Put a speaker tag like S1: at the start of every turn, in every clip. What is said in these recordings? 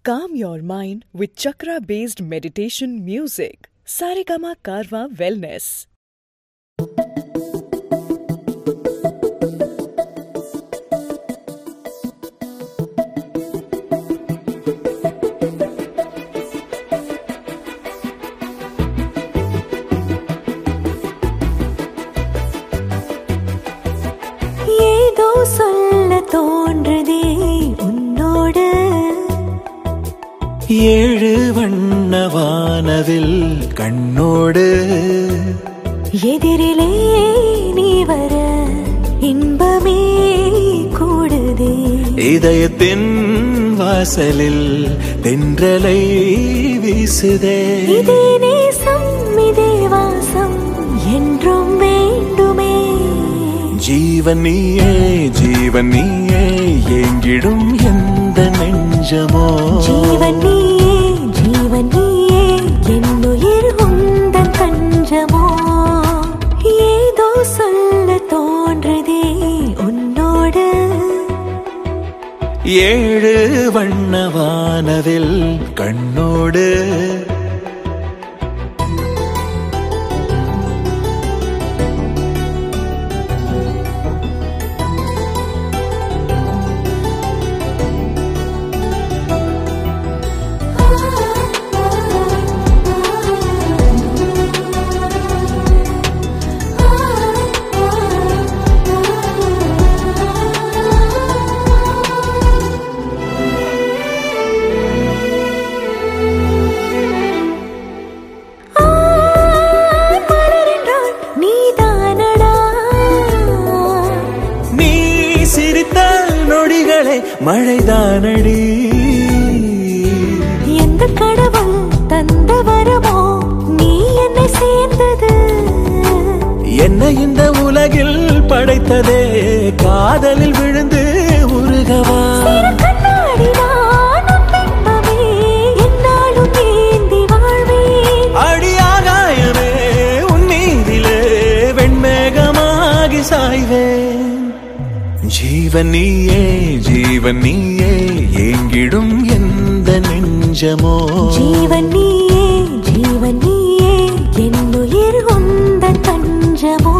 S1: Calm your mind with chakra based meditation music. Saregama Karwa Wellness.
S2: ஏதோ சொல்ல தோன்றுதே உன்னோடு
S3: ஏழு வண்ண வானவில் கண்ணோடு
S2: எதிரிலே நீ வர இன்பமே கூடுதே
S3: இதயத்தின் வாசலில் தென்றலை வீசுதே
S2: இதே நேசம் இதே வாசம் என்றும் வேண்டுமே
S3: ஜீவன் நீயே ஜீவன் நீயே எங்கிடும் எந்த நெஞ்சமோ
S2: ஜீவன் நீயே ஜீவன் நீயே என்னுயிர் உந்தன் தஞ்சமோ ஏதோ சொல்ல தோன்றுதே உன்னோடு
S3: ஏழு வண்ண வானவில் கண்ணோடு
S2: மலரென்றால் நீதானடா
S3: நீ சிரித்த நொடிகளை மழைதானடி
S2: எந்த கடவுள் தந்த வரமோ நீ என்னை சேர்ந்தது
S3: என்ன இந்த உலகில் படைத்ததே காதலில் விழுந்து உருகவா
S2: சிறு கண்ணாடிதான் உன் பிம்பமே என்னாலும் ஏந்தி வாழ்வேன்
S3: அடியாகாயமே உன் மீதிலே வெண்மேகமாகி சாய்வேன் ஜீவன் நீயே ஜீவன் நீயே எங்கிடும் எந்த நெஞ்சமோ
S2: ஜீவன் நீயே ஜீவன் நீயே என்னுயிர் உந்தன் தஞ்சமோ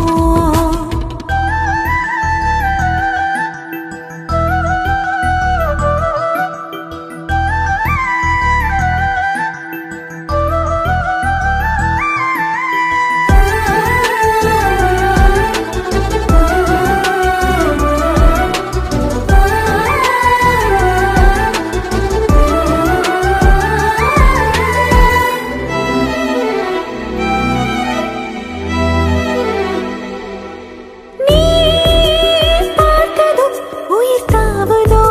S2: நீ பார்த்ததும் உயிர் தாவதோ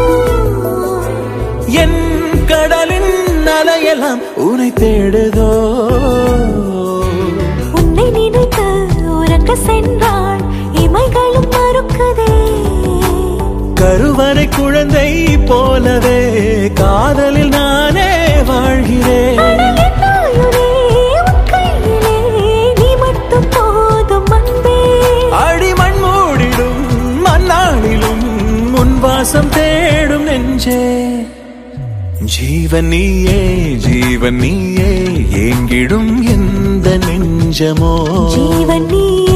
S3: என் கடலின் அலையெல்லாம் உனை தேடுதோ
S2: உன்னை நினைத்து உறங்க சென்றாள் இமைகளும் மறுக்குதே
S3: கருவறை குழந்தை போலவே காதலில் நானே வாழ்கிறேன்
S2: ஆனால் என் ஆயுளே உன் கையிலே நீ மட்டும் போதும் அன்பே
S3: அடிமண் மூடிடும் மண்ணாடிலும் முன் வாசம் தேடும் நெஞ்சே ஜீவன் நீயே ஜீவன் நீயே எங்கிடும் எந்த நெஞ்சமோ
S2: ஜீவன் நீயே